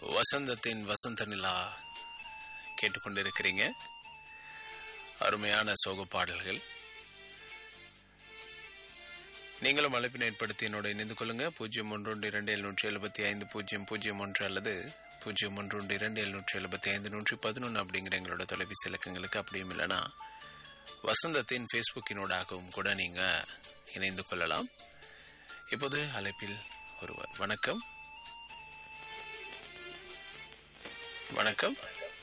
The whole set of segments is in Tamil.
வசந்தத்தின் வசந்த நிலா கேட்டுக்கொண்டிருக்கிறீங்க அருமையான சோக பாடல்கள் நீங்களும் அழைப்பினை ஏற்படுத்தி என்னோட இணைந்து கொள்ளுங்க பூஜ்ஜியம் ஒன்று ஒன்று இரண்டு எழுநூற்றி எழுபத்தி ஐந்து பூஜ்ஜியம் பூஜ்ஜியம் ஒன்று அல்லது பூஜ்ஜியம் ஒன்று ஒன்று இரண்டு எழுநூற்றி எழுபத்தி ஐந்து நூற்றி பதினொன்று அப்படிங்கிற எங்களோட தொலைபேசி இலக்கங்களுக்கு அப்படியும் இல்லைன்னா வசந்தத்தின் ஃபேஸ்புக்கினோடாகவும் கூட நீங்கள் இணைந்து கொள்ளலாம் இப்போது அழைப்பில் ஒருவர் வணக்கம் வணக்கம்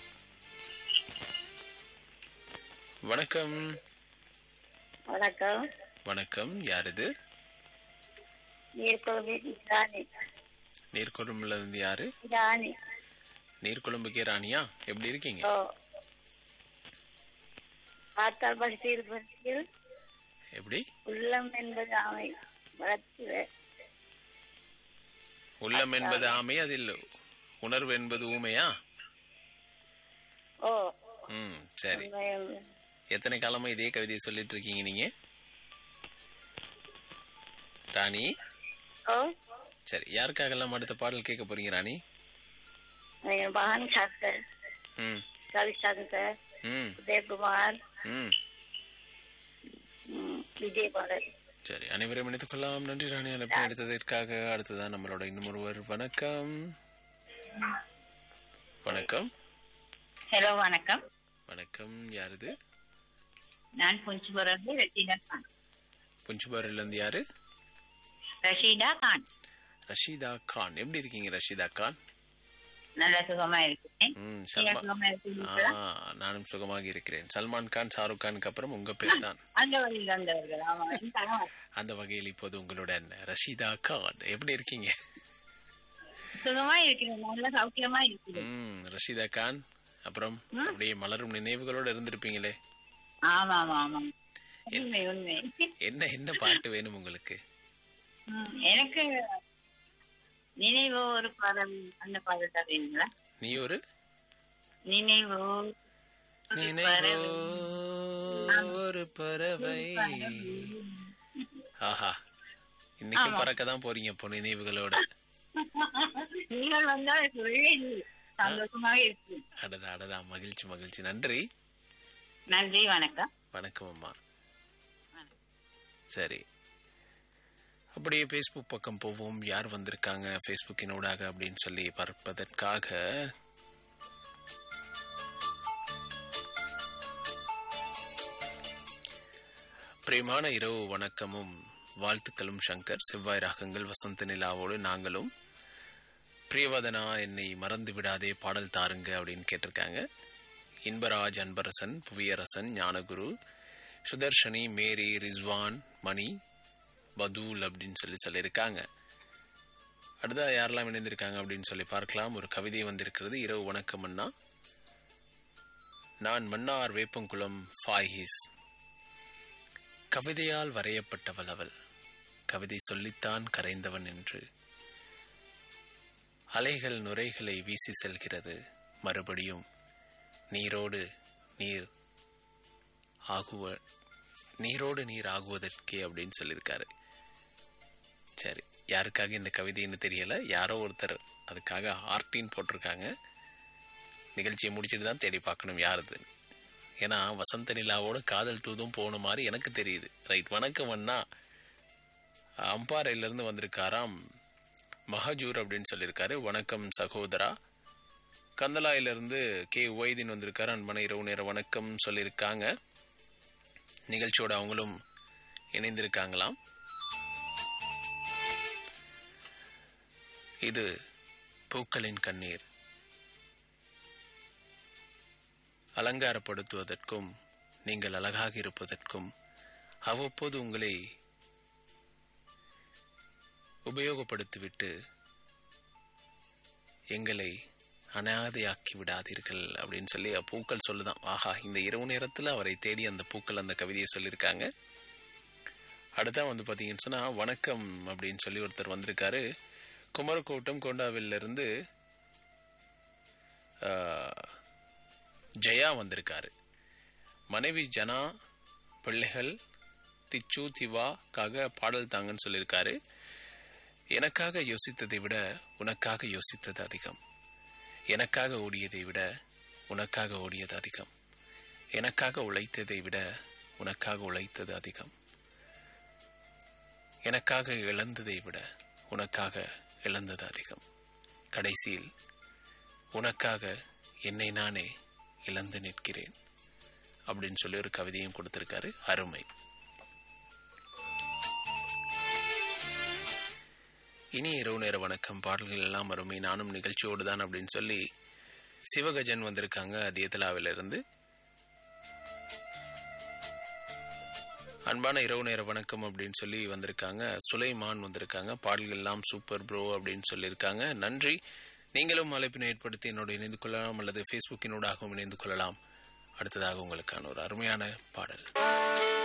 வணக்கம் வணக்கம் வணக்கம் யார் இது நீர்க்குழம்பு ராணி நீர்கொழும்புல இருந்து யாரு ராணி நீர்கொழும்புக்கே ராணியா எப்படி இருக்கீங்க ஓ பார்த்தால் பசியில் பசியில் எப்படி உள்ளம் என்பது அவை வளர்த்து உள்ளம் என்பது ஆமை அதில் உணர்வு என்பது ஊமையா ஓ ம் சரி உண்மை- எத்தனை காலமா இதே கவிதையை சொல்லிட்டு இருக்கீங்க நீங்க ராணி ஓ சரி யாருக்காகலாம் அடுத்த பாடல் கேட்க போறீங்க ராணி என் மகன் சாஸ்தர் ம் ரவிசங்கர் ம் உதயகுமார் ம் ம், விஜயபாலன் சரி அனைவரும் இணைத்துக் கொள்ளலாம் நன்றி ராணி அனுப்பி எடுத்ததற்காக அடுத்ததான் நம்மளோட இன்னும் ஒருவர் வணக்கம் வணக்கம் ஹலோ வணக்கம் வணக்கம் யாருது நான் புஞ்சுபுரம் ரஷீதா கான் புஞ்சுபாரில இருந்து யாரு ரஷீதா கான் ரஷீதா கான் எப்படி இருக்கீங்க ரஷீதா கான் நல்ல சுகமா இருக்கேன் ம் நீங்க சல்மான் சுகமா இருக்கீங்களா ஆ நானும் சுகமாக இருக்கிறேன் சல்மான் கான் ஷாருக் கானுக்கு அப்புறம் உங்க பேர் தான் அந்த வழியில் வந்தவர்கள் ஆமா இந்த அந்த வகையில் இப்போது உங்களுடன் ரஷீதா கான் எப்படி இருக்கீங்க சுகமா இருக்கிறேன் நல்ல சௌக்கியமா இருக்கிறேன் ம் ரஷீதா கான் அப்புறம் அப்படியே மலரும் நினைவுகளோடு இருந்திருப்பீங்களே ஆமா ஆமா ஆமா உண்மை உண்மை என்ன என்ன பாட்டு வேணும் உங்களுக்கு ம், எனக்கு நினைவோ ஒரு பாடல் அந்த பாடல் தருவீங்களா நீ ஒரு நினைவோ ஒரு நினைவோ பறவை. ஒரு பறவை ஆஹா இன்னைக்கும் பறக்க தான் போறீங்க இப்போ நினைவுகளோட நீங்கள் வந்தால் சொல்லி சந்தோஷமாக இருக்கு அடடா அடடா மகிழ்ச்சி மகிழ்ச்சி நன்றி நன்றி வணக்கம் வணக்கம் அம்மா சரி அப்படியே ஃபேஸ்புக் பக்கம் போவோம் யார் வந்திருக்காங்க ஃபேஸ்புக்கினூடாக அப்படின்னு சொல்லி பார்ப்பதற்காக பிரியமான இரவு வணக்கமும் வாழ்த்துக்களும் சங்கர் செவ்வாய் ராகங்கள் வசந்த நிலாவோடு நாங்களும் பிரியவதனா என்னை மறந்து விடாதே பாடல் தாருங்க அப்படின்னு கேட்டிருக்காங்க இன்பராஜ் அன்பரசன் புவியரசன் ஞானகுரு சுதர்ஷனி மேரி ரிஸ்வான் மணி பதூல் அப்படின்னு சொல்லி சொல்லியிருக்காங்க அடுத்தா யாரெல்லாம் இணைந்திருக்காங்க அப்படின்னு சொல்லி பார்க்கலாம் ஒரு கவிதை வந்திருக்கிறது இரவு வணக்கம் அண்ணா நான் மன்னார் வேப்பங்குளம் ஃபாயிஸ் கவிதையால் வரையப்பட்டவள் அவள் கவிதை சொல்லித்தான் கரைந்தவன் என்று அலைகள் நுரைகளை வீசி செல்கிறது மறுபடியும் நீரோடு நீர் ஆகுவ நீரோடு நீர் ஆகுவதற்கே அப்படின்னு சொல்லியிருக்காரு சரி யாருக்காக இந்த கவிதைன்னு தெரியல யாரோ ஒருத்தர் அதுக்காக ஆர்டின்னு போட்டிருக்காங்க நிகழ்ச்சியை முடிச்சுட்டு தான் தேடி பார்க்கணும் யாருது ஏன்னா வசந்த நிலாவோட காதல் தூதும் போன மாதிரி எனக்கு தெரியுது ரைட் வணக்கம் அண்ணா அம்பாறையிலேருந்து வந்திருக்காராம் மஹஜூர் அப்படின்னு சொல்லியிருக்காரு வணக்கம் சகோதரா கந்தலாயிலிருந்து கே ஒய்தீன் வந்திருக்காரு அன்பன இரவு நேர வணக்கம் சொல்லியிருக்காங்க நிகழ்ச்சியோட அவங்களும் இணைந்திருக்காங்களாம் இது பூக்களின் கண்ணீர் அலங்காரப்படுத்துவதற்கும் நீங்கள் அழகாக இருப்பதற்கும் அவ்வப்போது உங்களை உபயோகப்படுத்திவிட்டு எங்களை அனாதையாக்கி விடாதீர்கள் அப்படின்னு சொல்லி பூக்கள் சொல்லுதான் ஆஹா இந்த இரவு நேரத்தில் அவரை தேடி அந்த பூக்கள் அந்த கவிதையை சொல்லியிருக்காங்க அடுத்தா வந்து பார்த்தீங்கன்னு சொன்னால் வணக்கம் அப்படின்னு சொல்லி ஒருத்தர் வந்திருக்காரு குமரக்கோட்டம் கொண்டாவிலிருந்து ஆஹ், ஜெயா வந்திருக்காரு மனைவி ஜனா பிள்ளைகள் திச்சு திவாக்காக பாடல் தாங்கன்னு சொல்லியிருக்காரு எனக்காக யோசித்ததை விட உனக்காக யோசித்தது அதிகம் எனக்காக ஓடியதை விட உனக்காக ஓடியது அதிகம் எனக்காக உழைத்ததை விட உனக்காக உழைத்தது அதிகம் எனக்காக இழந்ததை விட உனக்காக இழந்தது அதிகம் கடைசியில் உனக்காக என்னை நானே இழந்து நிற்கிறேன் அப்படின்னு சொல்லி ஒரு கவிதையும் கொடுத்திருக்காரு அருமை இனி இரவு நேர வணக்கம் பாடல்கள் எல்லாம் அருமை நானும் நிகழ்ச்சியோடு தான் அப்படின்னு சொல்லி சிவகஜன் வந்திருக்காங்க அதியத்தலாவிலிருந்து அன்பான இரவு நேர வணக்கம் அப்படின்னு சொல்லி வந்திருக்காங்க சுலைமான் வந்திருக்காங்க பாடல்கள் எல்லாம் சூப்பர் ப்ரோ அப்படின்னு சொல்லியிருக்காங்க நன்றி நீங்களும் அழைப்பினை ஏற்படுத்தி என்னோடு இணைந்து கொள்ளலாம் அல்லது ஃபேஸ்புக்கினூடாகவும் இணைந்து கொள்ளலாம் அடுத்ததாக உங்களுக்கான ஒரு அருமையான பாடல்